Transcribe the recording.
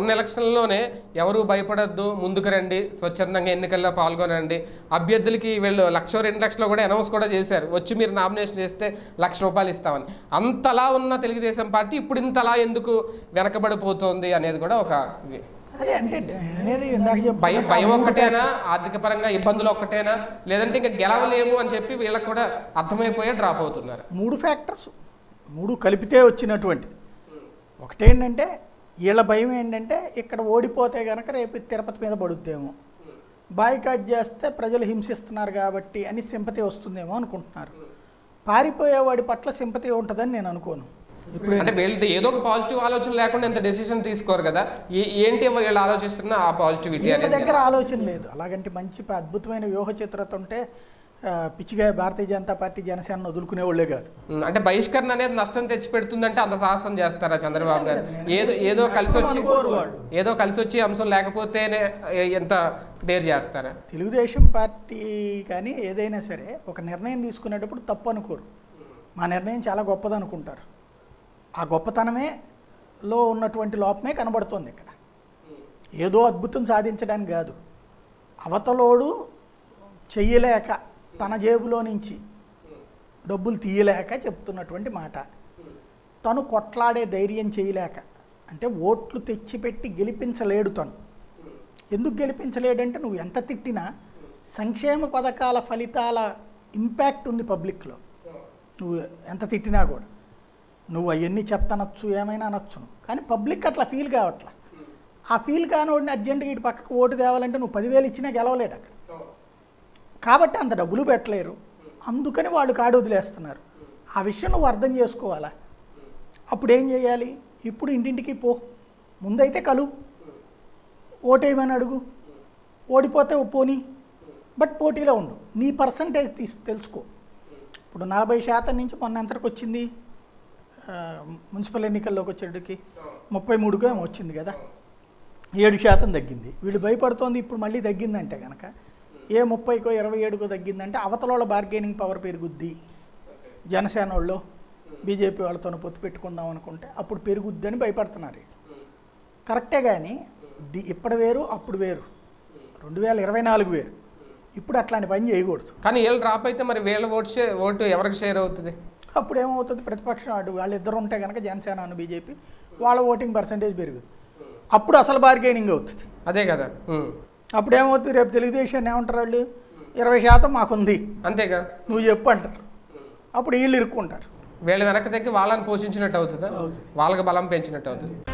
మొన్న ఎలక్షన్లోనే ఎవరు భయపడొద్దు ముందుకు రండి స్వచ్ఛందంగా ఎన్నికల్లో పాల్గొనండి అభ్యర్థులకి వీళ్ళు లక్ష రెండు లక్షలు కూడా అనౌన్స్ కూడా చేశారు వచ్చి మీరు నామినేషన్ చేస్తే లక్ష రూపాయలు ఇస్తామని అంతలా ఉన్న తెలుగుదేశం పార్టీ ఇప్పుడు ఇంతలా ఎందుకు వెనకబడిపోతుంది అనేది కూడా ఒక ఇది అదే అంటే అనేది ఇందాక చెప్పు భయం భయం ఒక్కటేనా ఆర్థిక పరంగా ఇబ్బందులు ఒక్కటేనా లేదంటే ఇంకా గెలవలేము అని చెప్పి వీళ్ళకి కూడా అర్థమైపోయే డ్రాప్ అవుతున్నారు మూడు ఫ్యాక్టర్స్ మూడు కలిపితే వచ్చినటువంటిది ఒకటేంటంటే వీళ్ళ భయం ఏంటంటే ఇక్కడ ఓడిపోతే కనుక రేపు తిరుపతి మీద పడుద్దేమో బాయ్కాట్ చేస్తే ప్రజలు హింసిస్తున్నారు కాబట్టి అని సింపతి వస్తుందేమో అనుకుంటున్నారు పారిపోయేవాడి పట్ల సింపతి ఉంటుందని నేను అనుకోను ఇప్పుడు అంటే వీళ్ళది ఏదో ఒక పాజిటివ్ ఆలోచన లేకుండా ఇంత డెసిషన్ తీసుకోరు కదా ఏ- ఏంటి వీళ్ళు ఆలోచిస్తున్న ఆ పాజిటివిటీ వీళ్ళ అనేది దగ్గర ఆలోచన లేదు అలాగంటే మంచి ప- అద్భుతమైన వ్యూహ చిత్రత ఉంటే ఆ, పిచ్చిగా భారతీయ జనతా పార్టీ జనసేన వదులుకునే వాళ్ళే కాదు ఉమ్, అంటే బహిష్కరణ అనేది నష్టం తెచ్చి పెడుతుందంటే అంత సాహసం చేస్తారా చంద్రబాబు గారు ఏదో ఏదో కలిసి వచ్చి అనుకోరు వాళ్ళు. ఏదో కలిసి వచ్చే అంశం లేకపోతేనే ఎ- ఎంత డేర్ చేస్తారా తెలుగుదేశం పార్టీ కానీ ఏదైనా సరే ఒక నిర్ణయం తీసుకునేటప్పుడు తప్పు అనుకోరు మా నిర్ణయం చాలా గొప్పది అనుకుంటారు ఆ గొప్పతనమే లో ఉన్నటువంటి లోపమే కనబడుతోంది ఇక్కడ ఏదో అద్భుతం సాధించడానికి కాదు అవతలోడు చెయ్యలేక తన జేబులో నుంచి డబ్బులు తీయలేక చెప్తున్నటువంటి మాట తను కొట్లాడే ధైర్యం చేయలేక అంటే ఓట్లు తెచ్చిపెట్టి గెలిపించలేడు తను ఎందుకు గెలిపించలేడంటే నువ్వు ఎంత తిట్టినా సంక్షేమ పథకాల ఫలితాల ఇంపాక్ట్ ఉంది పబ్లిక్లో నువ్వు ఎంత తిట్టినా కూడా నువ్వు అవన్నీ చెత్త అనొచ్చు ఏమైనా అనొచ్చును కానీ పబ్లిక్ అట్లా ఫీల్ కావట్లా ఆ ఫీల్ కానివాడిని అర్జెంటుగా ఇటు పక్కకు ఓటు తేవాలంటే నువ్వు పదివేలు ఇచ్చినా గెలవలేడు అక్కడ కాబట్టి అంత డబ్బులు పెట్టలేరు అందుకని వాళ్ళు కాడు వదిలేస్తున్నారు ఆ విషయం నువ్వు అర్థం చేసుకోవాలా అప్పుడు ఏం చేయాలి ఇప్పుడు ఇంటింటికి పో ముందైతే కలు ఓటేయమని అడుగు ఓడిపోతే పోనీ బట్ పోటీలో ఉండు నీ పర్సంటేజ్ తీసి తెలుసుకో ఇప్పుడు నలభై శాతం నుంచి మొన్న ఎంతకు వచ్చింది ఆ, మున్సిపల్ ఎన్నికల్లోకి వచ్చేటికి ముప్పై మూడుకో ఏమో వచ్చింది కదా ఏడు శాతం తగ్గింది వీళ్ళు భయపడుతోంది ఇప్పుడు మళ్ళీ తగ్గిందంటే కనుక ఏ ముప్పైకో ఇరవై ఏడుకో తగ్గిందంటే అవతల వాళ్ళ బార్గెనింగ్ పవర్ పెరుగుద్ది జనసేన వాళ్ళు బీజేపీ వాళ్ళతో పొత్తు పెట్టుకుందాం అనుకుంటే అప్పుడు పెరుగుద్ది అని భయపడుతున్నారు వీళ్ళు. కరెక్టే కానీ ది ఇప్పటి వేరు అప్పుడు వేరు రెండు వేల ఇరవై నాలుగు వేరు ఇప్పుడు అట్లాంటి పని చేయకూడదు కానీ వీళ్ళు డ్రాప్ అయితే మరి వీళ్ళ ఓటు షే ఓటు ఎవరికి షేర్ అవుతుంది అప్పుడు ఏమవుతుంది ప్రతిపక్షం అటు వాళ్ళిద్దరు ఉంటే కనుక జనసేన అను బీజేపీ వాళ్ళ ఓటింగ్ పర్సంటేజ్ పెరుగుతుంది అప్పుడు అసలు బార్గెనింగ్ అవుతుంది అదే కదా ఉమ్. అప్పుడు ఏమవుతుంది రేపు తెలుగుదేశాన్ని ఏమంటారు వాళ్ళు ఇరవై శాతం మాకుంది అంతేగా నువ్వు చెప్పు అంటారు అప్పుడు వీళ్ళు ఇరుక్కుంటారు వీళ్ళ వెనక తగ్గి వాళ్ళని పోషించినట్టు అవుతుందా వాళ్ళకి బలం పెంచినట్టు అవుతుంది